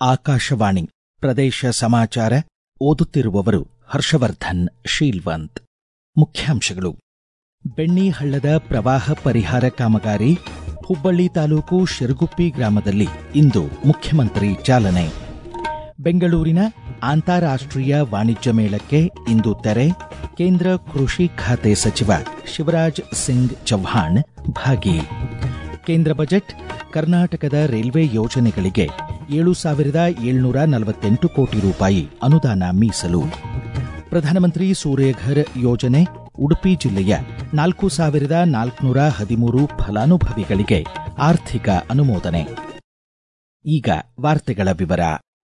ಆಕಾಶವಾಣಿ ಪ್ರದೇಶ ಸಮಾಚಾರ ಓದುತ್ತಿರುವವರು ಹರ್ಷವರ್ಧನ್ ಶೀಲ್ವಂತ್ ಮುಖ್ಯಾಂಶಗಳು ಬೆಣ್ಣಿಹಳ್ಳದ ಪ್ರವಾಹ ಪರಿಹಾರ ಕಾಮಗಾರಿ ಹುಬ್ಬಳ್ಳಿ ತಾಲೂಕು ಶಿರಗುಪ್ಪಿ ಗ್ರಾಮದಲ್ಲಿ ಇಂದು ಮುಖ್ಯಮಂತ್ರಿ ಚಾಲನೆ ಬೆಂಗಳೂರಿನ ಅಂತಾರಾಷ್ಟ್ರೀಯ ವಾಣಿಜ್ಯ ಮೇಳಕ್ಕೆ ಇಂದು ತೆರೆ ಕೇಂದ್ರ ಕೃಷಿ ಖಾತೆ ಸಚಿವ ಶಿವರಾಜ್ ಸಿಂಗ್ ಚೌಹಾಣ್ ಭಾಗಿ ಕೇಂದ್ರ ಬಜೆಟ್ ಕರ್ನಾಟಕದ ರೈಲ್ವೆ ಯೋಜನೆಗಳಿಗೆ ಏಳು ಸಾವಿರದ ಏಳ್ನೂರ ನಲವತ್ತೆಂಟು ಕೋಟಿ ರೂಪಾಯಿ ಅನುದಾನ ಮೀಸಲು ಪ್ರಧಾನಮಂತ್ರಿ ಸೂರ್ಯಘರ್ ಯೋಜನೆ ಉಡುಪಿ ಜಿಲ್ಲೆಯ ನಾಲ್ಕು ಸಾವಿರದ ನಾಲ್ಕುನೂರ ಹದಿಮೂರು ಫಲಾನುಭವಿಗಳಿಗೆ ಆರ್ಥಿಕ ಅನುಮೋದನೆ ಈಗ ವಾರ್ತೆಗಳ ವಿವರ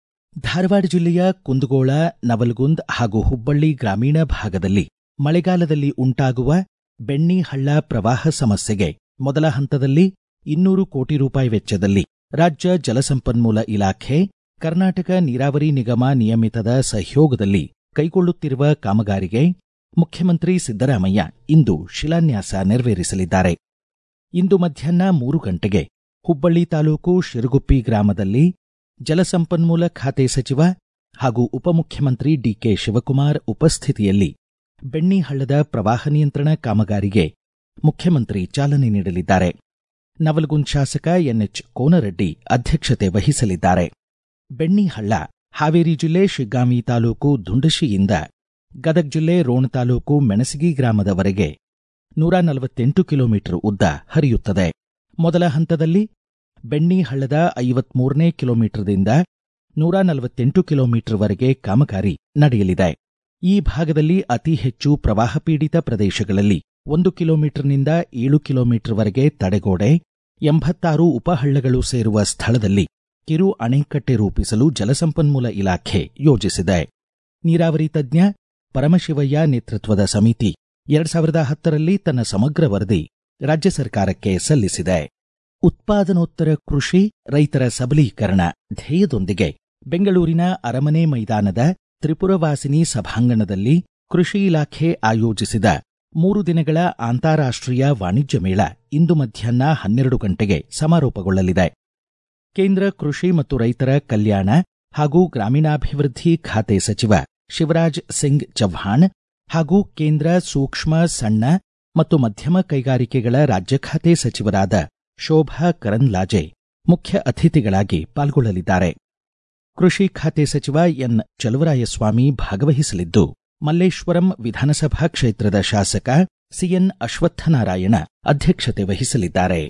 ಧಾರವಾಡ ಜಿಲ್ಲೆಯ ಕುಂದಗೋಳ ನವಲಗುಂದ್ ಹಾಗೂ ಹುಬ್ಬಳ್ಳಿ ಗ್ರಾಮೀಣ ಭಾಗದಲ್ಲಿ ಮಳೆಗಾಲದಲ್ಲಿ ಉಂಟಾಗುವ ಬೆಣ್ಣಿಹಳ್ಳ ಪ್ರವಾಹ ಸಮಸ್ಯೆಗೆ ಮೊದಲ ಹಂತದಲ್ಲಿ ಇನ್ನೂರು ಕೋಟಿ ರೂಪಾಯಿ ವೆಚ್ಚದಲ್ಲಿ ರಾಜ್ಯ ಜಲಸಂಪನ್ಮೂಲ ಇಲಾಖೆ ಕರ್ನಾಟಕ ನೀರಾವರಿ ನಿಗಮ ನಿಯಮಿತದ ಸಹಯೋಗದಲ್ಲಿ ಕೈಗೊಳ್ಳುತ್ತಿರುವ ಕಾಮಗಾರಿಗೆ ಮುಖ್ಯಮಂತ್ರಿ ಸಿದ್ದರಾಮಯ್ಯ ಇಂದು ಶಿಲಾನ್ಯಾಸ ನೆರವೇರಿಸಲಿದ್ದಾರೆ ಇಂದು ಮಧ್ಯಾಹ್ನ ಮೂರು ಗಂಟೆಗೆ ಹುಬ್ಬಳ್ಳಿ ತಾಲೂಕು ಶಿರಗುಪ್ಪಿ ಗ್ರಾಮದಲ್ಲಿ ಜಲಸಂಪನ್ಮೂಲ ಖಾತೆ ಸಚಿವ ಹಾಗೂ ಉಪಮುಖ್ಯಮಂತ್ರಿ ಡಿಕೆ ಶಿವಕುಮಾರ್ ಉಪಸ್ಥಿತಿಯಲ್ಲಿ ಬೆಣ್ಣಿಹಳ್ಳದ ಪ್ರವಾಹ ನಿಯಂತ್ರಣ ಕಾಮಗಾರಿಗೆ ಮುಖ್ಯಮಂತ್ರಿ ಚಾಲನೆ ನೀಡಲಿದ್ದಾರೆ ನವಲಗುಂದ್ ಶಾಸಕ ಎನ್ಎಚ್ ಕೋನರೆಡ್ಡಿ ಅಧ್ಯಕ್ಷತೆ ವಹಿಸಲಿದ್ದಾರೆ ಬೆಣ್ಣಿಹಳ್ಳ ಹಾವೇರಿ ಜಿಲ್ಲೆ ಶಿಗ್ಗಾಂವಿ ತಾಲೂಕು ದುಂಡಶಿಯಿಂದ ಗದಗ ಜಿಲ್ಲೆ ರೋಣ ತಾಲೂಕು ಮೆಣಸಗಿ ಗ್ರಾಮದವರೆಗೆ ನೂರ ನಲವತ್ತೆಂಟು ಕಿಲೋಮೀಟರ್ ಉದ್ದ ಹರಿಯುತ್ತದೆ ಮೊದಲ ಹಂತದಲ್ಲಿ ಬೆಣ್ಣಿಹಳ್ಳದ ಐವತ್ಮೂರನೇ ಕಿಲೋಮೀಟರ್ದಿಂದ ನೂರ ನಲವತ್ತೆಂಟು ಕಿಲೋಮೀಟರ್ವರೆಗೆ ಕಾಮಗಾರಿ ನಡೆಯಲಿದೆ ಈ ಭಾಗದಲ್ಲಿ ಅತಿ ಹೆಚ್ಚು ಪ್ರವಾಹ ಪೀಡಿತ ಪ್ರದೇಶಗಳಲ್ಲಿ ಒಂದು ಕಿಲೋಮೀಟರ್ನಿಂದ ಏಳು ಕಿಲೋಮೀಟರ್ವರೆಗೆ ತಡೆಗೋಡೆ ಎಂಬತ್ತಾರು ಉಪಹಳ್ಳಗಳು ಸೇರುವ ಸ್ಥಳದಲ್ಲಿ ಕಿರು ಅಣೆಕಟ್ಟೆ ರೂಪಿಸಲು ಜಲಸಂಪನ್ಮೂಲ ಇಲಾಖೆ ಯೋಜಿಸಿದೆ ನೀರಾವರಿ ತಜ್ಞ ಪರಮಶಿವಯ್ಯ ನೇತೃತ್ವದ ಸಮಿತಿ ಎರಡ್ ಸಾವಿರದ ಹತ್ತರಲ್ಲಿ ತನ್ನ ಸಮಗ್ರ ವರದಿ ರಾಜ್ಯ ಸರ್ಕಾರಕ್ಕೆ ಸಲ್ಲಿಸಿದೆ ಉತ್ಪಾದನೋತ್ತರ ಕೃಷಿ ರೈತರ ಸಬಲೀಕರಣ ಧ್ಯೇಯದೊಂದಿಗೆ ಬೆಂಗಳೂರಿನ ಅರಮನೆ ಮೈದಾನದ ತ್ರಿಪುರವಾಸಿನಿ ಸಭಾಂಗಣದಲ್ಲಿ ಕೃಷಿ ಇಲಾಖೆ ಆಯೋಜಿಸಿದ ಮೂರು ದಿನಗಳ ಅಂತಾರಾಷ್ಟ್ರೀಯ ವಾಣಿಜ್ಯ ಮೇಳ ಇಂದು ಮಧ್ಯಾಹ್ನ ಹನ್ನೆರಡು ಗಂಟೆಗೆ ಸಮಾರೋಪಗೊಳ್ಳಲಿದೆ ಕೇಂದ್ರ ಕೃಷಿ ಮತ್ತು ರೈತರ ಕಲ್ಯಾಣ ಹಾಗೂ ಗ್ರಾಮೀಣಾಭಿವೃದ್ಧಿ ಖಾತೆ ಸಚಿವ ಶಿವರಾಜ್ ಸಿಂಗ್ ಚೌಹಾಣ್ ಹಾಗೂ ಕೇಂದ್ರ ಸೂಕ್ಷ್ಮ ಸಣ್ಣ ಮತ್ತು ಮಧ್ಯಮ ಕೈಗಾರಿಕೆಗಳ ರಾಜ್ಯ ಖಾತೆ ಸಚಿವರಾದ ಶೋಭಾ ಕರಂದ್ಲಾಜೆ ಮುಖ್ಯ ಅತಿಥಿಗಳಾಗಿ ಪಾಲ್ಗೊಳ್ಳಲಿದ್ದಾರೆ ಕೃಷಿ ಖಾತೆ ಸಚಿವ ಎನ್ ಚಲುವರಾಯಸ್ವಾಮಿ ಭಾಗವಹಿಸಲಿದ್ದು ಮಲ್ಲೇಶ್ವರಂ ವಿಧಾನಸಭಾ ಕ್ಷೇತ್ರದ ಶಾಸಕ ಸಿಎನ್ ಅಶ್ವತ್ಥನಾರಾಯಣ ಅಧ್ಯಕ್ಷತೆ ವಹಿಸಲಿದ್ದಾರೆ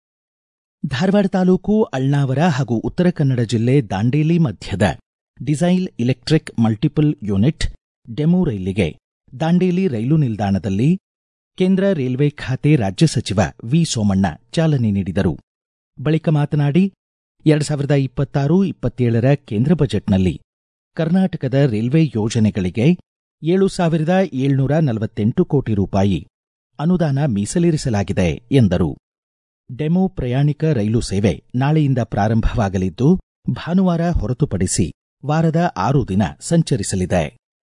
ಧಾರವಾಡ ತಾಲೂಕು ಅಳ್ನಾವರ ಹಾಗೂ ಉತ್ತರ ಕನ್ನಡ ಜಿಲ್ಲೆ ದಾಂಡೇಲಿ ಮಧ್ಯದ diesel electric multiple unit DEMU ರೈಲಿಗೆ ದಾಂಡೇಲಿ ರೈಲು ನಿಲ್ದಾಣದಲ್ಲಿ ಕೇಂದ್ರ ರೈಲ್ವೆ ಖಾತೆ ರಾಜ್ಯ ಸಚಿವ ವಿ ಸೋಮಣ್ಣ ಚಾಲನೆ ನೀಡಿದರು ಬಳಿಕ ಮಾತನಾಡಿ ಎರಡ್ ಸಾವಿರದ ಇಪ್ಪತ್ತಾರು ಇಪ್ಪತ್ತೇಳರ ಕೇಂದ್ರ ಬಜೆಟ್ನಲ್ಲಿ ಕರ್ನಾಟಕದ ರೈಲ್ವೆ ಯೋಜನೆಗಳಿಗೆ ಏಳು ಸಾವಿರದ ಏಳ್ನೂರ ನಲವತ್ತೆಂಟು ಕೋಟಿ ರೂಪಾಯಿ ಅನುದಾನ ಮೀಸಲಿರಿಸಲಾಗಿದೆ ಎಂದರು ಡೆಮು ಪ್ರಯಾಣಿಕ ರೈಲು ಸೇವೆ ನಾಳೆಯಿಂದ ಪ್ರಾರಂಭವಾಗಲಿದ್ದು ಭಾನುವಾರ ಹೊರತುಪಡಿಸಿ ವಾರದ ಆರು ದಿನ ಸಂಚರಿಸಲಿದೆ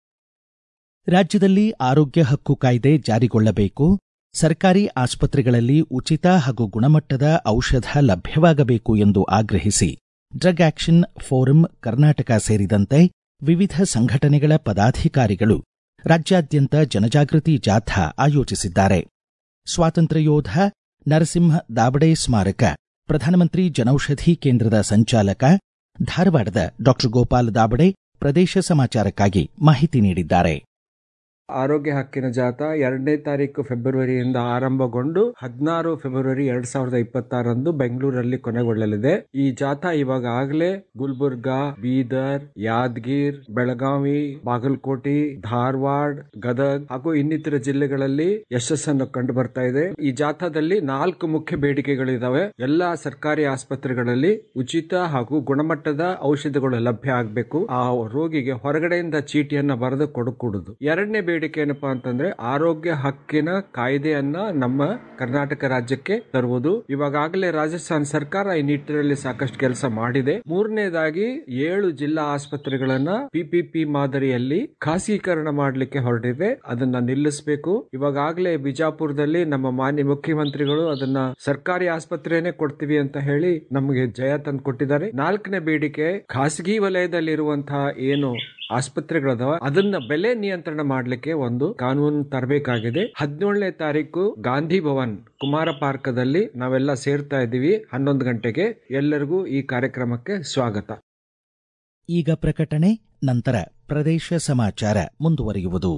ರಾಜ್ಯದಲ್ಲಿ ಆರೋಗ್ಯ ಹಕ್ಕು ಕಾಯ್ದೆ ಜಾರಿಗೊಳ್ಳಬೇಕು ಸರ್ಕಾರಿ ಆಸ್ಪತ್ರೆಗಳಲ್ಲಿ ಉಚಿತ ಹಾಗೂ ಗುಣಮಟ್ಟದ ಔಷಧ ಲಭ್ಯವಾಗಬೇಕು ಎಂದು ಆಗ್ರಹಿಸಿ ಡ್ರಗ್ ಆಕ್ಷನ್ ಫೋರಂ ಕರ್ನಾಟಕ ಸೇರಿದಂತೆ ವಿವಿಧ ಸಂಘಟನೆಗಳ ಪದಾಧಿಕಾರಿಗಳು ರಾಜ್ಯಾದ್ಯಂತ ಜನಜಾಗೃತಿ ಜಾಥಾ ಆಯೋಜಿಸಿದ್ದಾರೆ ಸ್ವಾತಂತ್ರ್ಯ ಯೋಧ ನರಸಿಂಹ ದಾಬಡೆ ಸ್ಮಾರಕ ಪ್ರಧಾನಮಂತ್ರಿ ಜನೌಷಧಿ ಕೇಂದ್ರದ ಸಂಚಾಲಕ ಧಾರವಾಡದ ಡಾಕ್ಟರ್ ಗೋಪಾಲ್ ದಾಬಡೆ ಪ್ರದೇಶ ಸಮಾಚಾರಕ್ಕಾಗಿ ಮಾಹಿತಿ ನೀಡಿದ್ದಾರೆ ಆರೋಗ್ಯ ಹಕ್ಕಿನ ಜಾಥಾ ಎರಡನೇ ತಾರೀಕು ಫೆಬ್ರವರಿಯಿಂದ ಆರಂಭಗೊಂಡು ಹದಿನಾರು ಫೆಬ್ರವರಿ ಎರಡ್ ಸಾವಿರದ ಇಪ್ಪತ್ತಾರಂದು ಬೆಂಗಳೂರಲ್ಲಿ ಕೊನೆಗೊಳ್ಳಲಿದೆ ಈ ಜಾಥಾ ಇವಾಗ ಆಗಲೇ ಗುಲ್ಬರ್ಗಾ ಬೀದರ್ ಯಾದಗಿರ್ ಬೆಳಗಾವಿ ಬಾಗಲಕೋಟೆ ಧಾರವಾಡ ಗದಗ್ ಹಾಗೂ ಇನ್ನಿತರ ಜಿಲ್ಲೆಗಳಲ್ಲಿ ಯಶಸ್ಸನ್ನು ಕಂಡು ಬರ್ತಾ ಇದೆ ಈ ಜಾಥಾದಲ್ಲಿ ನಾಲ್ಕು ಮುಖ್ಯ ಬೇಡಿಕೆಗಳಿದಾವೆ ಎಲ್ಲಾ ಸರ್ಕಾರಿ ಆಸ್ಪತ್ರೆಗಳಲ್ಲಿ ಉಚಿತ ಹಾಗೂ ಗುಣಮಟ್ಟದ ಔಷಧಿಗಳು ಲಭ್ಯ ಆಗಬೇಕು ಆ ರೋಗಿಗೆ ಹೊರಗಡೆಯಿಂದ ಚೀಟಿಯನ್ನ ಬರೆದು ಕೊಡಕೂಡುದು ಎರಡನೇ ಬೇಡಿಕೆ ಏನಪ್ಪಾ ಅಂತಂದ್ರೆ ಆರೋಗ್ಯ ಹಕ್ಕಿನ ಕಾಯ್ದೆಯನ್ನ ನಮ್ಮ ಕರ್ನಾಟಕ ರಾಜ್ಯಕ್ಕೆ ತರುವುದು ಇವಾಗಲೇ ರಾಜಸ್ಥಾನ ಸರ್ಕಾರ ಈ ನಿಟ್ಟಿನಲ್ಲಿ ಸಾಕಷ್ಟು ಕೆಲಸ ಮಾಡಿದೆ ಮೂರನೇದಾಗಿ ಏಳು ಜಿಲ್ಲಾ ಆಸ್ಪತ್ರೆಗಳನ್ನ ಪಿಪಿಪಿ ಮಾದರಿಯಲ್ಲಿ ಖಾಸಗೀಕರಣ ಮಾಡಲಿಕ್ಕೆ ಹೊರಟಿದೆ ಅದನ್ನ ನಿಲ್ಲಿಸಬೇಕು ಇವಾಗಲೇ ಬಿಜಾಪುರದಲ್ಲಿ ನಮ್ಮ ಮಾನ್ಯ ಮುಖ್ಯಮಂತ್ರಿಗಳು ಅದನ್ನ ಸರ್ಕಾರಿ ಆಸ್ಪತ್ರೆನೇ ಕೊಡ್ತೀವಿ ಅಂತ ಹೇಳಿ ನಮಗೆ ಜಯ ತಂದು ಕೊಟ್ಟಿದ್ದಾರೆ ನಾಲ್ಕನೇ ಬೇಡಿಕೆ ಖಾಸಗಿ ವಲಯದಲ್ಲಿರುವಂತಹ ಏನು ಆಸ್ಪತ್ರೆಗಳದಾವ ಅದನ್ನ ಬೆಲೆ ನಿಯಂತ್ರಣ ಮಾಡಲಿಕ್ಕೆ ಒಂದು ಕಾನೂನು ತರಬೇಕಾಗಿದೆ ಹದಿನೇಳನೇ ತಾರೀಕು ಗಾಂಧಿ ಭವನ್ ಕುಮಾರ ಪಾರ್ಕದಲ್ಲಿ ನಾವೆಲ್ಲ ಸೇರ್ತಾ ಇದ್ದೀವಿ ಹನ್ನೊಂದು ಗಂಟೆಗೆ ಎಲ್ಲರಿಗೂ ಈ ಕಾರ್ಯಕ್ರಮಕ್ಕೆ ಸ್ವಾಗತ ಈಗ ಪ್ರಕಟಣೆ ನಂತರ ಪ್ರದೇಶ ಸಮಾಚಾರ ಮುಂದುವರಿಯುವುದು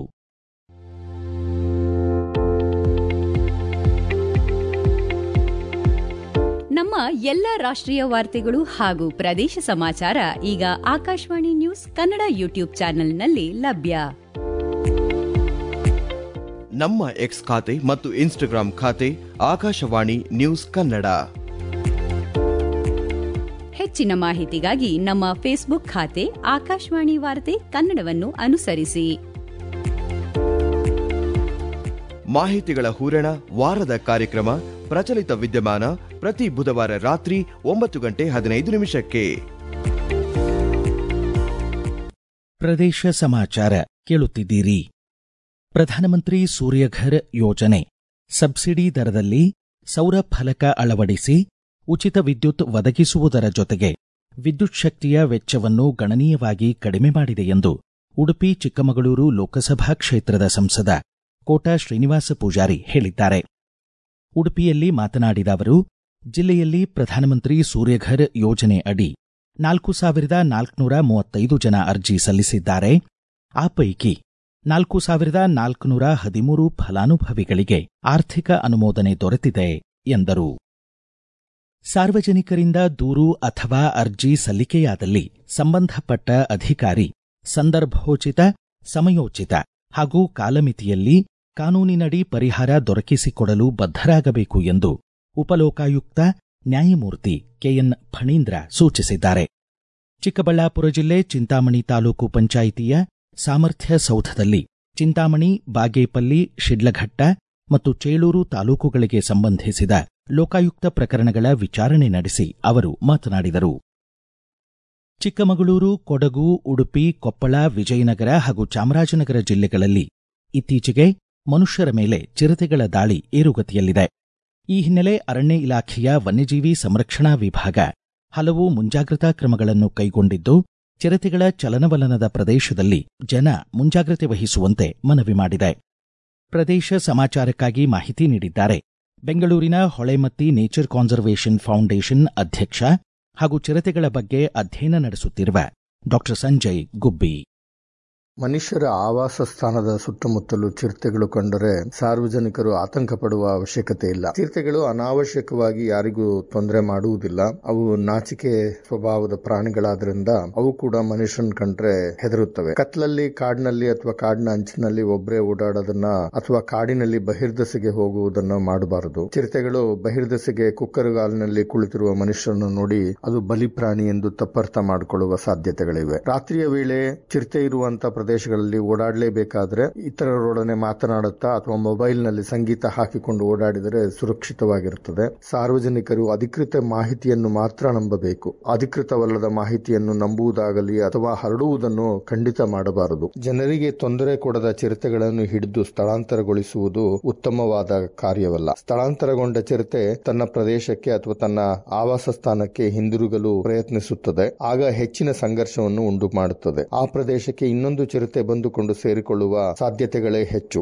ನಮ್ಮ ಎಲ್ಲ ರಾಷ್ಟ್ರೀಯ ವಾರ್ತೆಗಳು ಹಾಗೂ ಪ್ರದೇಶ ಸಮಾಚಾರ ಈಗ ಆಕಾಶವಾಣಿ ನ್ಯೂಸ್ ಕನ್ನಡ ಯೂಟ್ಯೂಬ್ ಚಾನೆಲ್ನಲ್ಲಿ ಲಭ್ಯ ನಮ್ಮ ಎಕ್ಸ್ ಖಾತೆ ಮತ್ತು ಇನ್ಸ್ಟಾಗ್ರಾಂ ಖಾತೆ ಆಕಾಶವಾಣಿ ನ್ಯೂಸ್ ಕನ್ನಡ ಹೆಚ್ಚಿನ ಮಾಹಿತಿಗಾಗಿ ನಮ್ಮ ಫೇಸ್ಬುಕ್ ಖಾತೆ ಆಕಾಶವಾಣಿ ವಾರ್ತೆ ಕನ್ನಡವನ್ನು ಅನುಸರಿಸಿ ಮಾಹಿತಿಗಳ ಹೂರಣ ವಾರದ ಕಾರ್ಯಕ್ರಮ ಪ್ರಚಲಿತ ವಿದ್ಯಮಾನ ಪ್ರತಿ ಬುಧವಾರ ರಾತ್ರಿ ಒಂಬತ್ತು ಗಂಟೆ ಹದಿನೈದು ನಿಮಿಷಕ್ಕೆ ಪ್ರದೇಶ ಸಮಾಚಾರ ಕೇಳುತ್ತಿದ್ದೀರಿ ಪ್ರಧಾನಮಂತ್ರಿ ಸೂರ್ಯಘರ್ ಯೋಜನೆ ಸಬ್ಸಿಡಿ ದರದಲ್ಲಿ ಸೌರ ಫಲಕ ಅಳವಡಿಸಿ ಉಚಿತ ವಿದ್ಯುತ್ ಒದಗಿಸುವುದರ ಜೊತೆಗೆ ವಿದ್ಯುತ್ ಶಕ್ತಿಯ ವೆಚ್ಚವನ್ನು ಗಣನೀಯವಾಗಿ ಕಡಿಮೆ ಮಾಡಿದೆ ಎಂದು ಉಡುಪಿ ಚಿಕ್ಕಮಗಳೂರು ಲೋಕಸಭಾ ಕ್ಷೇತ್ರದ ಸಂಸದ ಕೋಟಾ ಶ್ರೀನಿವಾಸ ಪೂಜಾರಿ ಹೇಳಿದ್ದಾರೆ ಉಡುಪಿಯಲ್ಲಿ ಮಾತನಾಡಿದ ಅವರು ಜಿಲ್ಲೆಯಲ್ಲಿ ಪ್ರಧಾನಮಂತ್ರಿ ಸೂರ್ಯಘರ್ ಯೋಜನೆ ಅಡಿ ನಾಲ್ಕು ಸಾವಿರದ ನಾಲ್ಕುನೂರ ಮೂವತ್ತೈದು ಜನ ಅರ್ಜಿ ಸಲ್ಲಿಸಿದ್ದಾರೆ ಆ ಪೈಕಿ ನಾಲ್ಕು ಸಾವಿರದ ನಾಲ್ಕುನೂರ ಹದಿಮೂರು ಫಲಾನುಭವಿಗಳಿಗೆ ಆರ್ಥಿಕ ಅನುಮೋದನೆ ದೊರೆತಿದೆ ಎಂದರು ಸಾರ್ವಜನಿಕರಿಂದ ದೂರು ಅಥವಾ ಅರ್ಜಿ ಸಲ್ಲಿಕೆಯಾದಲ್ಲಿ ಸಂಬಂಧಪಟ್ಟ ಅಧಿಕಾರಿ ಸಂದರ್ಭೋಚಿತ ಸಮಯೋಚಿತ ಹಾಗೂ ಕಾಲಮಿತಿಯಲ್ಲಿ ಕಾನೂನಿನಡಿ ಪರಿಹಾರ ದೊರಕಿಸಿಕೊಡಲು ಬದ್ಧರಾಗಬೇಕು ಎಂದು ಉಪಲೋಕಾಯುಕ್ತ ನ್ಯಾಯಮೂರ್ತಿ ಕೆಎನ್ ಫಣೀಂದ್ರ ಸೂಚಿಸಿದ್ದಾರೆ ಚಿಕ್ಕಬಳ್ಳಾಪುರ ಜಿಲ್ಲೆ ಚಿಂತಾಮಣಿ ತಾಲೂಕು ಪಂಚಾಯಿತಿಯ ಸಾಮರ್ಥ್ಯ ಸೌಧದಲ್ಲಿ ಚಿಂತಾಮಣಿ ಬಾಗೇಪಲ್ಲಿ ಶಿಡ್ಲಘಟ್ಟ ಮತ್ತು ಚೇಳೂರು ತಾಲೂಕುಗಳಿಗೆ ಸಂಬಂಧಿಸಿದ ಲೋಕಾಯುಕ್ತ ಪ್ರಕರಣಗಳ ವಿಚಾರಣೆ ನಡೆಸಿ ಅವರು ಮಾತನಾಡಿದರು ಚಿಕ್ಕಮಗಳೂರು ಕೊಡಗು ಉಡುಪಿ ಕೊಪ್ಪಳ ವಿಜಯನಗರ ಹಾಗೂ ಚಾಮರಾಜನಗರ ಜಿಲ್ಲೆಗಳಲ್ಲಿ ಇತ್ತೀಚೆಗೆ ಮನುಷ್ಯರ ಮೇಲೆ ಚಿರತೆಗಳ ದಾಳಿ ಏರುಗತಿಯಲ್ಲಿದೆ ಈ ಹಿನ್ನೆಲೆ ಅರಣ್ಯ ಇಲಾಖೆಯ ವನ್ಯಜೀವಿ ಸಂರಕ್ಷಣಾ ವಿಭಾಗ ಹಲವು ಮುಂಜಾಗ್ರತಾ ಕ್ರಮಗಳನ್ನು ಕೈಗೊಂಡಿದ್ದು ಚಿರತೆಗಳ ಚಲನವಲನದ ಪ್ರದೇಶದಲ್ಲಿ ಜನ ಮುಂಜಾಗ್ರತೆ ವಹಿಸುವಂತೆ ಮನವಿ ಮಾಡಿದೆ ಪ್ರದೇಶ ಸಮಾಚಾರಕ್ಕಾಗಿ ಮಾಹಿತಿ ನೀಡಿದ್ದಾರೆ ಬೆಂಗಳೂರಿನ ಹೊಳೆಮತ್ತಿ ನೇಚರ್ ಕಾನ್ಸರ್ವೇಷನ್ ಫೌಂಡೇಶನ್ ಅಧ್ಯಕ್ಷ ಹಾಗೂ ಚಿರತೆಗಳ ಬಗ್ಗೆ ಅಧ್ಯಯನ ನಡೆಸುತ್ತಿರುವ ಡಾಕ್ಟರ್ ಸಂಜಯ್ ಗುಬ್ಬಿ ಮನುಷ್ಯರ ಆವಾಸ ಸ್ಥಾನದ ಸುತ್ತಮುತ್ತಲು ಚಿರತೆಗಳು ಕಂಡರೆ ಸಾರ್ವಜನಿಕರು ಆತಂಕ ಪಡುವ ಅವಶ್ಯಕತೆ ಇಲ್ಲ ಚಿರತೆಗಳು ಅನಾವಶ್ಯಕವಾಗಿ ಯಾರಿಗೂ ತೊಂದರೆ ಮಾಡುವುದಿಲ್ಲ ಅವು ನಾಚಿಕೆ ಸ್ವಭಾವದ ಪ್ರಾಣಿಗಳಾದ್ರಿಂದ ಅವು ಕೂಡ ಮನುಷ್ಯನ್ ಕಂಡ್ರೆ ಹೆದರುತ್ತವೆ ಕತ್ಲಲ್ಲಿ ಕಾಡಿನಲ್ಲಿ ಅಥವಾ ಕಾಡಿನ ಅಂಚಿನಲ್ಲಿ ಒಬ್ಬರೇ ಓಡಾಡೋದನ್ನ ಅಥವಾ ಕಾಡಿನಲ್ಲಿ ಬಹಿರ್ದಸೆಗೆ ಹೋಗುವುದನ್ನ ಮಾಡಬಾರದು ಚಿರತೆಗಳು ಬಹಿರ್ದಸೆಗೆ ಕುಕ್ಕರುಗಾಲಿನಲ್ಲಿ ಕುಳಿತಿರುವ ಮನುಷ್ಯರನ್ನು ನೋಡಿ ಅದು ಬಲಿ ಪ್ರಾಣಿ ಎಂದು ತಪ್ಪರ್ಥ ಮಾಡಿಕೊಳ್ಳುವ ಸಾಧ್ಯತೆಗಳಿವೆ ರಾತ್ರಿಯ ವೇಳೆ ಚಿರತೆ ಇರುವಂತಹ ಪ್ರದೇಶಗಳಲ್ಲಿ ಓಡಾಡಲೇಬೇಕಾದ್ರೆ ಇತರರೊಡನೆ ಮಾತನಾಡುತ್ತಾ ಅಥವಾ ಮೊಬೈಲ್ ನಲ್ಲಿ ಸಂಗೀತ ಹಾಕಿಕೊಂಡು ಓಡಾಡಿದರೆ ಸುರಕ್ಷಿತವಾಗಿರುತ್ತದೆ ಸಾರ್ವಜನಿಕರು ಅಧಿಕೃತ ಮಾಹಿತಿಯನ್ನು ಮಾತ್ರ ನಂಬಬೇಕು ಅಧಿಕೃತವಲ್ಲದ ಮಾಹಿತಿಯನ್ನು ನಂಬುವುದಾಗಲಿ ಅಥವಾ ಹರಡುವುದನ್ನು ಖಂಡಿತ ಮಾಡಬಾರದು ಜನರಿಗೆ ತೊಂದರೆ ಕೊಡದ ಚಿರತೆಗಳನ್ನು ಹಿಡಿದು ಸ್ಥಳಾಂತರಗೊಳಿಸುವುದು ಉತ್ತಮವಾದ ಕಾರ್ಯವಲ್ಲ ಸ್ಥಳಾಂತರಗೊಂಡ ಚಿರತೆ ತನ್ನ ಪ್ರದೇಶಕ್ಕೆ ಅಥವಾ ತನ್ನ ಆವಾಸ ಸ್ಥಾನಕ್ಕೆ ಹಿಂದಿರುಗಲು ಪ್ರಯತ್ನಿಸುತ್ತದೆ ಆಗ ಹೆಚ್ಚಿನ ಸಂಘರ್ಷವನ್ನು ಉಂಟು ಮಾಡುತ್ತದೆ ಆ ಪ್ರದೇಶಕ್ಕೆ ಇನ್ನೊಂದು ಚಿರತೆ ಬಂದುಕೊಂಡು ಸೇರಿಕೊಳ್ಳುವ ಸಾಧ್ಯತೆಗಳೇ ಹೆಚ್ಚು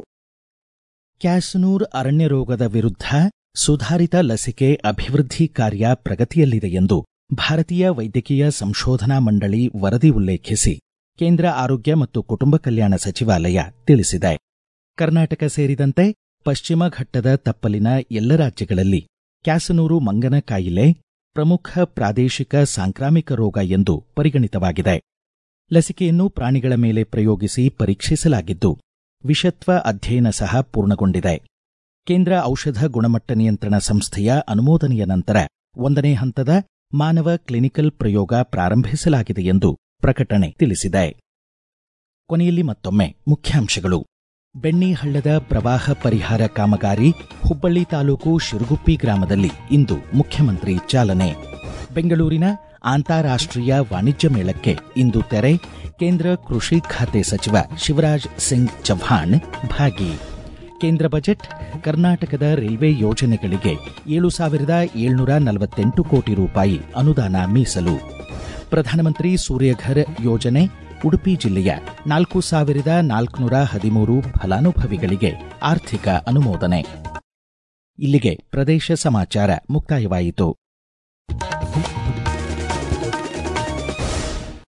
ಕ್ಯಾಸನೂರ್ ಅರಣ್ಯ ರೋಗದ ವಿರುದ್ಧ ಸುಧಾರಿತ ಲಸಿಕೆ ಅಭಿವೃದ್ಧಿ ಕಾರ್ಯ ಪ್ರಗತಿಯಲ್ಲಿದೆ ಎಂದು ಭಾರತೀಯ ವೈದ್ಯಕೀಯ ಸಂಶೋಧನಾ ಮಂಡಳಿ ವರದಿ ಉಲ್ಲೇಖಿಸಿ ಕೇಂದ್ರ ಆರೋಗ್ಯ ಮತ್ತು ಕುಟುಂಬ ಕಲ್ಯಾಣ ಸಚಿವಾಲಯ ತಿಳಿಸಿದೆ ಕರ್ನಾಟಕ ಸೇರಿದಂತೆ ಪಶ್ಚಿಮ ಘಟ್ಟದ ತಪ್ಪಲಿನ ಎಲ್ಲ ರಾಜ್ಯಗಳಲ್ಲಿ ಕ್ಯಾಸನೂರು ಮಂಗನ ಕಾಯಿಲೆ ಪ್ರಮುಖ ಪ್ರಾದೇಶಿಕ ಸಾಂಕ್ರಾಮಿಕ ರೋಗ ಎಂದು ಪರಿಗಣಿತವಾಗಿದೆ ಲಸಿಕೆಯನ್ನು ಪ್ರಾಣಿಗಳ ಮೇಲೆ ಪ್ರಯೋಗಿಸಿ ಪರೀಕ್ಷಿಸಲಾಗಿದ್ದು ವಿಷತ್ವ ಅಧ್ಯಯನ ಸಹ ಪೂರ್ಣಗೊಂಡಿದೆ ಕೇಂದ್ರ ಔಷಧ ಗುಣಮಟ್ಟ ನಿಯಂತ್ರಣ ಸಂಸ್ಥೆಯ ಅನುಮೋದನೆಯ ನಂತರ ಒಂದನೇ ಹಂತದ ಮಾನವ ಕ್ಲಿನಿಕಲ್ ಪ್ರಯೋಗ ಪ್ರಾರಂಭಿಸಲಾಗಿದೆ ಎಂದು ಪ್ರಕಟಣೆ ತಿಳಿಸಿದೆ ಕೊನೆಯಲ್ಲಿ ಮತ್ತೊಮ್ಮೆ ಮುಖ್ಯಾಂಶಗಳು ಬೆಣ್ಣಿ ಹಳ್ಳದ ಪ್ರವಾಹ ಪರಿಹಾರ ಕಾಮಗಾರಿ ಹುಬ್ಬಳ್ಳಿ ತಾಲೂಕು ಶಿರುಗುಪ್ಪಿ ಗ್ರಾಮದಲ್ಲಿ ಇಂದು ಮುಖ್ಯಮಂತ್ರಿ ಚಾಲನೆ ಬೆಂಗಳೂರಿನ ಅಂತಾರಾಷ್ಟ್ರೀಯ ವಾಣಿಜ್ಯ ಮೇಳಕ್ಕೆ ಇಂದು ತೆರೆ ಕೇಂದ್ರ ಕೃಷಿ ಖಾತೆ ಸಚಿವ ಶಿವರಾಜ್ ಸಿಂಗ್ ಚೌಹಾಣ್ ಭಾಗಿ ಕೇಂದ್ರ ಬಜೆಟ್ ಕರ್ನಾಟಕದ ರೈಲ್ವೆ ಯೋಜನೆಗಳಿಗೆ ಏಳು ಸಾವಿರದ ಏಳ್ನೂರ ನಲವತ್ತೆಂಟು ಕೋಟಿ ರೂಪಾಯಿ ಅನುದಾನ ಮೀಸಲು ಪ್ರಧಾನಮಂತ್ರಿ ಸೂರ್ಯಘರ್ ಯೋಜನೆ ಉಡುಪಿ ಜಿಲ್ಲೆಯ ನಾಲ್ಕು ಸಾವಿರದ ನಾಲ್ಕುನೂರ ಹದಿಮೂರು ಫಲಾನುಭವಿಗಳಿಗೆ ಆರ್ಥಿಕ ಅನುಮೋದನೆ ಇಲ್ಲಿಗೆ ಪ್ರದೇಶ ಸಮಾಚಾರ ಮುಕ್ತಾಯವಾಯಿತು